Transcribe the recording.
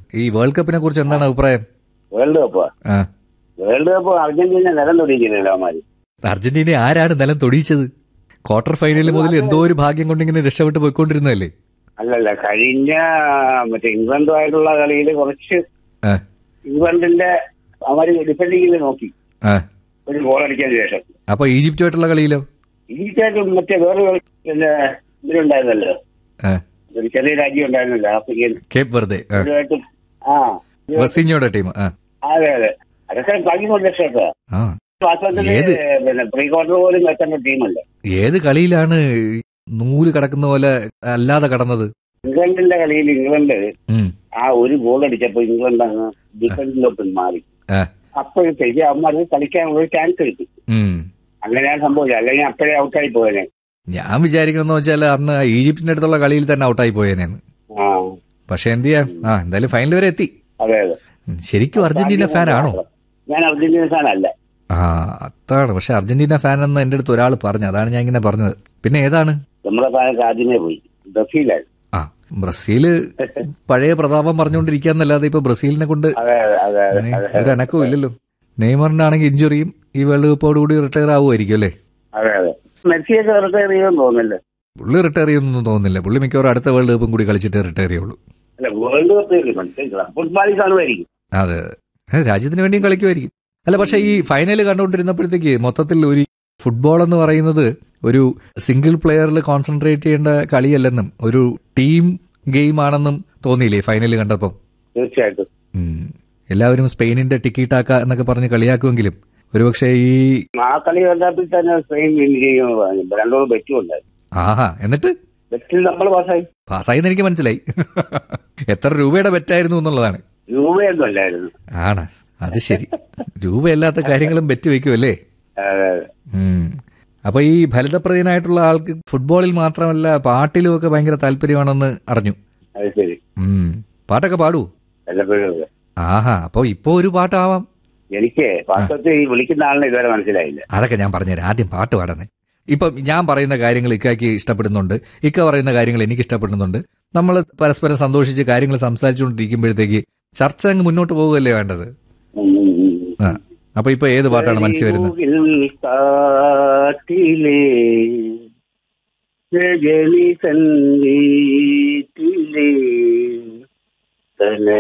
ഈ വേൾഡ് കപ്പിനെ കുറിച്ച് എന്താണ് അഭിപ്രായം വേൾഡ് കപ്പ് ആ വേൾഡ് കപ്പ് അർജന്റീന നിലം തൊടിയിക്കുന്നില്ല അവന്മാര് അർജന്റീന ആരാണ് നിലം തൊടിയിച്ചത് ക്വാർട്ടർ ഫൈനലിൽ മുതൽ എന്തോ ഒരു ഭാഗ്യം കൊണ്ട് ഇങ്ങനെ രക്ഷപ്പെട്ട് പോയിക്കൊണ്ടിരുന്നതല്ലേ അല്ലല്ല കഴിഞ്ഞ മറ്റേ ഇംഗ്ലണ്ടുമായിട്ടുള്ള കളിയിൽ കുറച്ച് ആ ഇംഗ്ലണ്ടിന്റെ അവര് ഡിഫൻഡിങ്ങിൽ നോക്കി ആ ഒരു ഗോൾ അടിച്ചതിന് ശേഷം അപ്പൊ ഈജിപ്തുമായിട്ടുള്ള കളിയിലോ ഈജിപ്റ്റായിട്ടും മറ്റേ വേറെ പിന്നെ ഇതിലുണ്ടായിരുന്നല്ലോ ആ ഒരു ചെറിയ രാജ്യം ഉണ്ടായിരുന്നല്ലോ ആഫ്രിക്കൻ കേപ്പ് വെറുതെ ആ ഇവരുമായിട്ടും ആ വസീഞ്ഞോടെ ടീം ആ അതെ അതെ അതൊക്കെ കളി കൊണ്ട് രക്ഷപ്പെട്ടാ ആ വാസ്തവത്തിൽ ഏത്? പിന്നെ പ്രീ ക്വാർട്ടർ പോലും എത്തേണ്ട ടീമല്ല ഏത് കളിയിലാണ് നൂല് കടക്കുന്ന പോലെ അല്ലാതെ കടന്നത് ഇംഗ്ലണ്ടിന്റെ കളിയിൽ ഇംഗ്ലണ്ട് ഉം ആ ഒരു ഗോൾ അടിച്ചപ്പോ ഇംഗ്ലണ്ട് അങ്ങ് ഡിഫൻസിലോട്ട് മാറി ആ അപ്പോഴത്തേക്ക് അവന്മാർക്ക് കളിക്കാനുള്ള ഒരു ചാൻസ് കിട്ടി ഉം അങ്ങനെയാണ് സംഭവിച്ചത് അല്ലെങ്കിൽ അപ്പോഴേ ഔട്ടായി പോയനെ ഞാൻ വിചാരിക്കണമെന്ന് വെച്ചാൽ അന്ന് ഈജിപ്തിന്റെ അടുത്തുള്ള കളിയിൽ തന്നെ ഔട്ടായി പോയേനെന്ന് ആ പക്ഷെ എന്ത് ചെയ്യാം ആ എന്തായാലും ഫൈനൽ വരെ എത്തി അതെ അതെ ഉം, ശരിക്കും അർജന്റീന ഫാൻ ആണോ ഞാൻ അർജന്റീന ഫാൻ അല്ല ആ അതാണ് പക്ഷെ അർജന്റീന ഫാൻ എന്ന് എന്റെ അടുത്ത് ഒരാൾ പറഞ്ഞു അതാണ് ഞാൻ ഇങ്ങനെ പറഞ്ഞത് പിന്നെ ഏതാണ് നമ്മുടെ ഫാനൊക്കെ ആദ്യമേ പോയി ബ്രസീലായിരുന്നു ആ ബ്രസീല് പഴയ പ്രതാപം പറഞ്ഞുകൊണ്ടിരിക്കാന്നല്ലാതെ ഇപ്പൊ ബ്രസീലിനെ കൊണ്ട് അതെ അതെ അതെ അതെ ഇനി അതെ ഒരു അനക്കവും ഇല്ലല്ലോ നെയ്മറിനാണെങ്കിൽ ഇഞ്ചുറിയും ഈ വേൾഡ് കപ്പോട് കൂടി റിട്ടയർ ആവുമായിരിക്കും അല്ലേ അതെ അതെ മെസ്സിയൊക്കെ റിട്ടയർ ചെയ്യുമെന്ന് തോന്നുന്നില്ല പുള്ളി റിട്ടയർ ചെയ്യുന്നൊന്നും തോന്നുന്നില്ല പുള്ളി മിക്കവാറും അടുത്ത വേൾഡ് കപ്പും കൂടി കളിച്ചിട്ട് റിട്ടയർ ചെയ്യുള്ളൂ അല്ല വേൾഡ് കപ്പ് മനസ്സിലാക്കണം ഫുട്ബോളിൽ കാണുമായിരിക്കും അതെ ഏ, രാജ്യത്തിന് വേണ്ടിയും കളിക്കുമായിരിക്കും അല്ല പക്ഷെ ഈ ഫൈനൽ കണ്ടുകൊണ്ടിരുന്നപ്പോഴത്തേക്ക് മൊത്തത്തിൽ ഒരു ഫുട്ബോൾ എന്ന് പറയുന്നത് ഒരു സിംഗിൾ പ്ലെയറിൽ കോൺസെൻട്രേറ്റ് ചെയ്യേണ്ട കളിയല്ലെന്നും ഒരു ടീം ഗെയിം ആണെന്നും തോന്നിയില്ലേ ഫൈനൽ കണ്ടപ്പം തീർച്ചയായിട്ടും ഉം. എല്ലാവരും സ്പെയിനിന്റെ ടിക്കീട്ടാക്ക എന്നൊക്കെ പറഞ്ഞ് കളിയാക്കുമെങ്കിലും ഒരുപക്ഷെ ഈ ആ കളി കണ്ടപ്പോൾ തന്നെ സ്പെയിൻ വിൻ ചെയ്യുമെന്ന് പറഞ്ഞു രണ്ടോളം ബെറ്റും ഉണ്ടായിരുന്നു ആഹാ എന്നിട്ട് ബെറ്റിൽ നമ്മൾ പാസ്സായി പാസ്സായെന്ന് എനിക്ക് മനസ്സിലായി എത്ര രൂപയുടെ ബെറ്റായിരുന്നു എന്നുള്ളതാണ് രൂപയൊന്നും അല്ലായിരുന്നു ആണ് അത് ശരി രൂപയല്ലാത്ത കാര്യങ്ങളും ബെറ്റ് വെക്കുമല്ലേ അതെ അതെ ഉം. അപ്പൊ ഈ ഫലിതപ്രദനായിട്ടുള്ള ആൾക്ക് ഫുട്ബോളിൽ മാത്രമല്ല പാട്ടിലും ഒക്കെ ഭയങ്കര താല്പര്യമാണെന്ന് അറിഞ്ഞു അത് ശരി ഉം. പാട്ടൊക്കെ പാടൂ വല്ലപ്പോഴും ഒക്കെ. ആഹാ അപ്പൊ ഇപ്പൊ ഒരു പാട്ടാവാം എനിക്ക് വാസ്തവത്തിൽ ഈ വിളിക്കുന്ന ആളിനെ ഇതുവരെ മനസ്സിലായില്ല അതൊക്കെ ഞാൻ പറഞ്ഞുതരാം ആദ്യം പാട്ട് പാടുന്നേ ഇപ്പം ഞാൻ പറയുന്ന കാര്യങ്ങൾ ഇക്കയ്ക്ക് ഇഷ്ടപ്പെടുന്നുണ്ട് ഇക്ക പറയുന്ന കാര്യങ്ങൾ എനിക്ക് ഇഷ്ടപ്പെടുന്നുണ്ട് നമ്മൾ പരസ്പരം സന്തോഷിച്ച് കാര്യങ്ങൾ സംസാരിച്ചുകൊണ്ടിരിക്കുമ്പോഴത്തേക്ക് ചർച്ച അങ്ങ് മുന്നോട്ട് പോകുകയല്ലേ വേണ്ടത് ഉം, ഉം, ഉം. ആ അപ്പൊ ഇപ്പൊ ഏത് പാട്ടാണ് മനസ്സിൽ വരുന്നത് കരിമുകിൽ കാട്ടിലെ രജനി സന്ധ്യയിലെ തന